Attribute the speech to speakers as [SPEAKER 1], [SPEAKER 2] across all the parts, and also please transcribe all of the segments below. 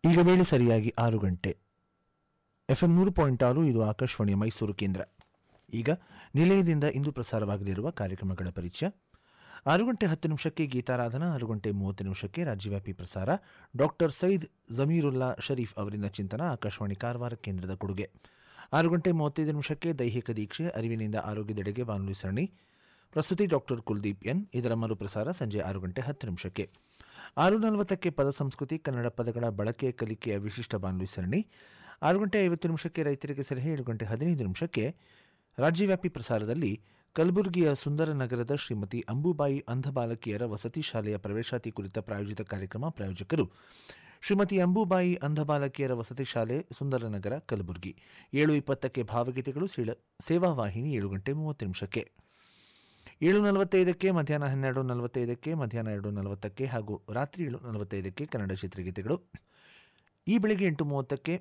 [SPEAKER 1] ಈಗ ವೇಳೆ ಸರಿಯಾಗಿ ಆರು ಗಂಟೆ ಎಫ್ಎಂ ನೂರು ಪಾಯಿಂಟ್ ಆರು ಇದು ಆಕಾಶವಾಣಿಯ ಮೈಸೂರು ಕೇಂದ್ರ ಈಗ ನಿಲಯದಿಂದ ಇಂದು ಪ್ರಸಾರವಾಗಲಿರುವ ಕಾರ್ಯಕ್ರಮಗಳ ಪರಿಚಯ ಆರು ಗಂಟೆ ಹತ್ತು ನಿಮಿಷಕ್ಕೆ ಗೀತಾರಾಧನಾ ಆರು ಗಂಟೆ ಮೂವತ್ತು ನಿಮಿಷಕ್ಕೆ ರಾಜ್ಯವ್ಯಾಪಿ ಪ್ರಸಾರ ಡಾಕ್ಟರ್ ಸೈದ್ ಜಮೀರುಲ್ಲಾ ಶರೀಫ್ ಅವರಿಂದ ಚಿಂತನ ಆಕಾಶವಾಣಿ ಕಾರವಾರ ಕೇಂದ್ರದ ಕೊಡುಗೆ ಆರು ಗಂಟೆ ಮೂವತ್ತೈದು ನಿಮಿಷಕ್ಕೆ ದೈಹಿಕ ದೀಕ್ಷೆ ಅರಿವಿನಿಂದ ಆರೋಗ್ಯದೆಡೆಗೆ ಬಾನುಲಿ ಸರಣಿ ಪ್ರಸ್ತುತಿ ಡಾಕ್ಟರ್ ಕುಲ್ದೀಪ್ ಎನ್ ಇದರ ಮರುಪ್ರಸಾರ ಸಂಜೆ ಆರು ಗಂಟೆ ಹತ್ತು ನಿಮಿಷಕ್ಕೆ ಆರು ನಲವತ್ತಕ್ಕೆ ಪದ ಸಂಸ್ಕೃತಿ ಕನ್ನಡ ಪದಗಳ ಬಳಕೆ ಕಲಿಕೆಯ ವಿಶಿಷ್ಟ ಬಾನುಲಿ ಸರಣಿ ಆರು ಗಂಟೆ ಐವತ್ತು ನಿಮಿಷಕ್ಕೆ ರೈತರಿಗೆ ಸಲಹೆ ಏಳು ಗಂಟೆ ಹದಿನೈದು ನಿಮಿಷಕ್ಕೆ ರಾಜ್ಯವ್ಯಾಪಿ ಪ್ರಸಾರದಲ್ಲಿ ಕಲಬುರಗಿಯ ಸುಂದರ ನಗರದ ಶ್ರೀಮತಿ ಅಂಬುಬಾಯಿ ಅಂಧ ಬಾಲಕಿಯರ ವಸತಿ ಶಾಲೆಯ ಪ್ರವೇಶಾತಿ ಕುರಿತ ಪ್ರಾಯೋಜಿತ ಕಾರ್ಯಕ್ರಮ ಪ್ರಾಯೋಜಕರು ಶ್ರೀಮತಿ ಅಂಬುಬಾಯಿ ಅಂಧ ಬಾಲಕಿಯರ ವಸತಿ ಶಾಲೆ ಸುಂದರನಗರ ಕಲಬುರಗಿ ಏಳು ಇಪ್ಪತ್ತಕ್ಕೆ ಭಾವಗೀತೆಗಳು ಸೀಳ- ಸೇವಾ ವಾಹಿನಿ ಏಳು ಗಂಟೆ ಮೂವತ್ತು ನಿಮಿಷಕ್ಕೆ ಏಳು ನಲವತ್ತೈದಕ್ಕೆ ಮಧ್ಯಾಹ್ನ ಹನ್ನೆರಡು ನಲವತ್ತೈದಕ್ಕೆ ಮಧ್ಯಾಹ್ನ ಎರಡು ನಲವತ್ತಕ್ಕೆ ಹಾಗೂ ರಾತ್ರಿ ಏಳು ನಲವತ್ತೈದಕ್ಕೆ ಕನ್ನಡ ಚಿತ್ರಗೀತೆಗಳು ಈ ಬೆಳಗ್ಗೆ ಎಂಟು ಮೂವತ್ತಕ್ಕೆ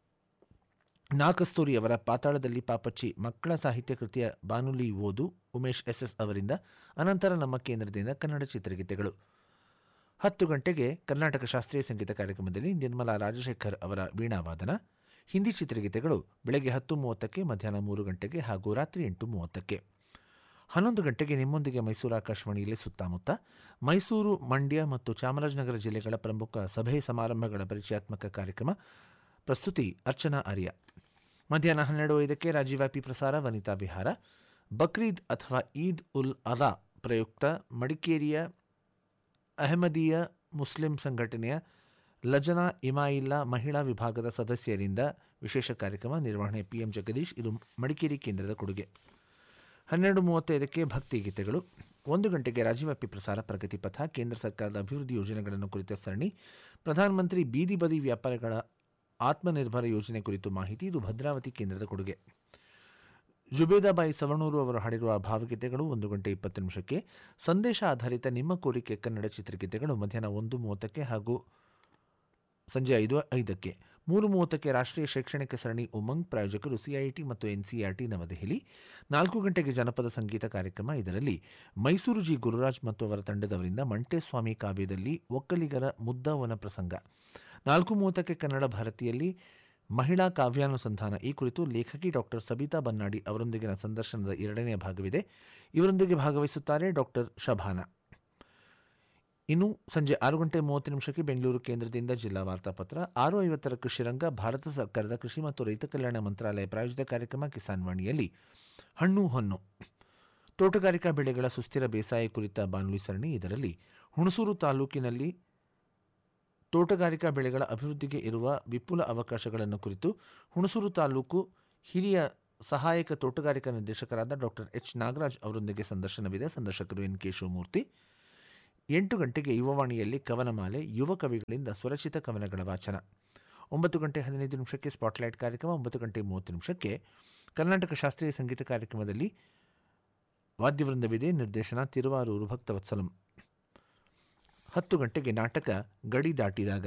[SPEAKER 1] ನಾಕಸ್ತೂರಿ ಅವರ ಪಾತಾಳದಲ್ಲಿ ಪಾಪಚ್ಚಿ ಮಕ್ಕಳ ಸಾಹಿತ್ಯ ಕೃತಿಯ ಬಾನುಲಿ ಓದು ಉಮೇಶ್ ಎಸ್ಎಸ್ ಅವರಿಂದ ಅನಂತರ ನಮ್ಮ ಕೇಂದ್ರದಿಂದ ಕನ್ನಡ ಚಿತ್ರಗೀತೆಗಳು ಹತ್ತು ಗಂಟೆಗೆ ಕರ್ನಾಟಕ ಶಾಸ್ತ್ರೀಯ ಸಂಗೀತ ಕಾರ್ಯಕ್ರಮದಲ್ಲಿ ನಿರ್ಮಲಾ ರಾಜಶೇಖರ್ ಅವರ ವೀಣಾವಾದನ ಹಿಂದಿ ಚಿತ್ರಗೀತೆಗಳು ಬೆಳಗ್ಗೆ ಹತ್ತು ಮೂವತ್ತಕ್ಕೆ ಮಧ್ಯಾಹ್ನ ಮೂರು ಗಂಟೆಗೆ ಹಾಗೂ ರಾತ್ರಿ ಎಂಟು ಮೂವತ್ತಕ್ಕೆ ಹನ್ನೊಂದು ಗಂಟೆಗೆ ನಿಮ್ಮೊಂದಿಗೆ ಮೈಸೂರು ಆಕಾಶವಾಣಿಯಲ್ಲಿ ಸುತ್ತಮುತ್ತ ಮೈಸೂರು ಮಂಡ್ಯ ಮತ್ತು ಚಾಮರಾಜನಗರ ಜಿಲ್ಲೆಗಳ ಪ್ರಮುಖ ಸಭೆ ಸಮಾರಂಭಗಳ ಪರಿಚಯಾತ್ಮಕ ಕಾರ್ಯಕ್ರಮ ಪ್ರಸ್ತುತಿ ಅರ್ಚನಾ ಆರ್ಯ ಮಧ್ಯಾಹ್ನ ಹನ್ನೆರಡು ಐದಕ್ಕೆ ರಾಜ್ಯವ್ಯಾಪಿ ಪ್ರಸಾರ ವನಿತಾ ವಿಹಾರ ಬಕ್ರೀದ್ ಅಥವಾ ಈದ್ ಉಲ್ ಅದಾ ಪ್ರಯುಕ್ತ ಮಡಿಕೇರಿಯ ಅಹಮದಿಯ ಮುಸ್ಲಿಂ ಸಂಘಟನೆಯ ಲಜನಾ ಇಮಾಯಿಲ್ಲಾ ಮಹಿಳಾ ವಿಭಾಗದ ಸದಸ್ಯರಿಂದ ವಿಶೇಷ ಕಾರ್ಯಕ್ರಮ ನಿರ್ವಹಣೆ ಪಿಎಂ ಜಗದೀಶ್ ಇದು ಮಡಿಕೇರಿ ಕೇಂದ್ರದ ಕೊಡುಗೆ ಹನ್ನೆರಡು ಮೂವತ್ತೈದಕ್ಕೆ ಭಕ್ತಿ ಗೀತೆಗಳು ಒಂದು ಗಂಟೆಗೆ ರಾಜ್ಯವ್ಯಾಪಿ ಪ್ರಸಾರ ಪ್ರಗತಿ ಪಥ ಕೇಂದ್ರ ಸರ್ಕಾರದ ಅಭಿವೃದ್ಧಿ ಯೋಜನೆಗಳನ್ನು ಕುರಿತ ಸರಣಿ ಪ್ರಧಾನಮಂತ್ರಿ ಬೀದಿ ಬದಿ ವ್ಯಾಪಾರಿಗಳ ಆತ್ಮನಿರ್ಭರ ಯೋಜನೆ ಕುರಿತು ಮಾಹಿತಿ ಇದು ಭದ್ರಾವತಿ ಕೇಂದ್ರದ ಕೊಡುಗೆ ಜುಬೇದಾಬಾಯಿ ಸವಣೂರು ಅವರು ಹಾಡಿರುವ ಭಾವಗೀತೆಗಳು ಒಂದು ಗಂಟೆ ಇಪ್ಪತ್ತು ನಿಮಿಷಕ್ಕೆ ಸಂದೇಶ ಆಧಾರಿತ ನಿಮ್ಮ ಕೋರಿಕೆ ಕನ್ನಡ ಚಿತ್ರಗೀತೆಗಳು ಮಧ್ಯಾಹ್ನ ಒಂದು ಮೂವತ್ತಕ್ಕೆ ಹಾಗೂ ಸಂಜೆ ಐದು ಐದಕ್ಕೆ ಮೂರು ಮೂವತ್ತಕ್ಕೆ ರಾಷ್ಟ್ರೀಯ ಶೈಕ್ಷಣಿಕ ಸರಣಿ ಉಮಂಗ್ ಪ್ರಾಯೋಜಕರು ಸಿಐಟಿ ಮತ್ತು ಎನ್ಸಿಆರ್ಟಿ ನವದೆಹಲಿ ನಾಲ್ಕು ಗಂಟೆಗೆ ಜನಪದ ಸಂಗೀತ ಕಾರ್ಯಕ್ರಮ ಇದರಲ್ಲಿ ಮೈಸೂರು ಜಿ ಗುರುರಾಜ್ ಮತ್ತು ಅವರ ತಂಡದವರಿಂದ ಮಂಟೇಸ್ವಾಮಿ ಕಾವ್ಯದಲ್ಲಿ ಒಕ್ಕಲಿಗರ ಮುದ್ದವನ ಪ್ರಸಂಗ ನಾಲ್ಕು ಮೂವತ್ತಕ್ಕೆ ಕನ್ನಡ ಭಾರತಿಯಲ್ಲಿ ಮಹಿಳಾ ಕಾವ್ಯಾನುಸಂಧಾನ ಈ ಕುರಿತು ಲೇಖಕಿ ಡಾಕ್ಟರ್ ಸಬಿತಾ ಬನ್ನಾಡಿ ಅವರೊಂದಿಗಿನ ಸಂದರ್ಶನದ ಎರಡನೆಯ ಭಾಗವಿದೆ ಇವರೊಂದಿಗೆ ಭಾಗವಹಿಸುತ್ತಾರೆ ಡಾಕ್ಟರ್ ಶಭಾನ ಇನ್ನು ಸಂಜೆ ಆರು ಗಂಟೆ ಮೂವತ್ತು ನಿಮಿಷಕ್ಕೆ ಬೆಂಗಳೂರು ಕೇಂದ್ರದಿಂದ ಜಿಲ್ಲಾ ವಾರ್ತಾಪತ್ರ ಆರು ಐವತ್ತರ ಕೃಷಿರಂಗ ಭಾರತ ಸರ್ಕಾರದ ಕೃಷಿ ಮತ್ತು ರೈತ ಕಲ್ಯಾಣ ಮಂತ್ರಾಲಯ ಪ್ರಾಯೋಜಿತ ಕಾರ್ಯಕ್ರಮ ಕಿಸಾನ್ ವಾಣಿಯಲ್ಲಿ ಹಣ್ಣು ಹೊನ್ನು ತೋಟಗಾರಿಕಾ ಬೆಳೆಗಳ ಸುಸ್ಥಿರ ಬೇಸಾಯ ಕುರಿತ ಬಾನುಲಿ ಸರಣಿ ಇದರಲ್ಲಿ ಹುಣಸೂರು ತಾಲೂಕಿನಲ್ಲಿ ತೋಟಗಾರಿಕಾ ಬೆಳೆಗಳ ಅಭಿವೃದ್ಧಿಗೆ ಇರುವ ವಿಪುಲ ಅವಕಾಶಗಳನ್ನು ಕುರಿತು ಹುಣಸೂರು ತಾಲೂಕು ಹಿರಿಯ ಸಹಾಯಕ ತೋಟಗಾರಿಕಾ ನಿರ್ದೇಶಕರಾದ ಡಾಕ್ಟರ್ ಎಚ್ ನಾಗರಾಜ್ ಅವರೊಂದಿಗೆ ಸಂದರ್ಶನವಿದೆ ಸಂದರ್ಶಕರು ಎನ್ ಕೆ ಶಿವಮೂರ್ತಿ ಎಂಟು ಗಂಟೆಗೆ ಯುವವಾಣಿಯಲ್ಲಿ ಕವನಮಾಲೆ ಯುವ ಕವಿಗಳಿಂದ ಸ್ವರಚಿತ ಕವನಗಳ ವಾಚನ ಒಂಬತ್ತು ಗಂಟೆ ಹದಿನೈದು ನಿಮಿಷಕ್ಕೆ ಸ್ಪಾಟ್ಲೈಟ್ ಕಾರ್ಯಕ್ರಮ ಒಂಬತ್ತು ಗಂಟೆ ಮೂವತ್ತು ನಿಮಿಷಕ್ಕೆ ಕರ್ನಾಟಕ ಶಾಸ್ತ್ರೀಯ ಸಂಗೀತ ಕಾರ್ಯಕ್ರಮದಲ್ಲಿ ವಾದ್ಯವೃಂದವಿದೆ ನಿರ್ದೇಶನ ತಿರುವಾರೂರು ಭಕ್ತವತ್ಸಲಂ ಹತ್ತು ಗಂಟೆಗೆ ನಾಟಕ ಗಡಿ ದಾಟಿದಾಗ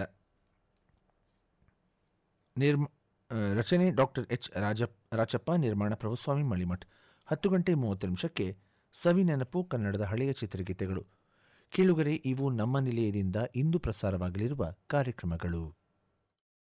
[SPEAKER 1] ನಿರ್ಮ ಆ, ರಚನೆ ಡಾಕ್ಟರ್ ಎಚ್ ರಾಜ ರಾಚಪ್ಪ ನಿರ್ಮಾಣ ಪ್ರಭುಸ್ವಾಮಿ ಮಳಿಮಠ್ ಹತ್ತು ಗಂಟೆ ಮೂವತ್ತು ನಿಮಿಷಕ್ಕೆ ಸವಿ ನೆನಪು ಕನ್ನಡದ ಹಳೆಯ ಚಿತ್ರಗೀತೆಗಳು ಕೇಳುಗರೆ ಇವು ನಮ್ಮ ನಿಲಯದಿಂದ ಇಂದು ಪ್ರಸಾರವಾಗಲಿರುವ ಕಾರ್ಯಕ್ರಮಗಳು